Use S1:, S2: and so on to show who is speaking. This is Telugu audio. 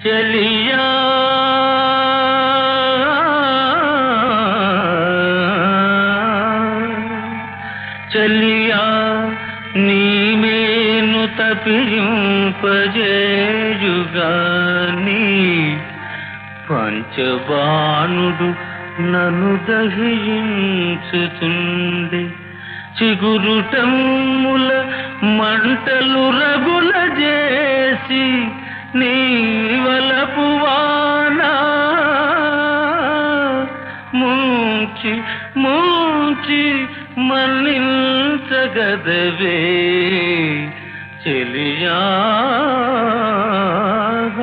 S1: చెలియా చెలియా నీమేను తప్పింపజేయుగాని పంచబాణుడు నన్ను దహించుతుండే చిగురుటమ్ముల మంటలు రగుల చేసి నీ వలపు వానా ముంచి ముంచి మన్నించగదవే చెలియా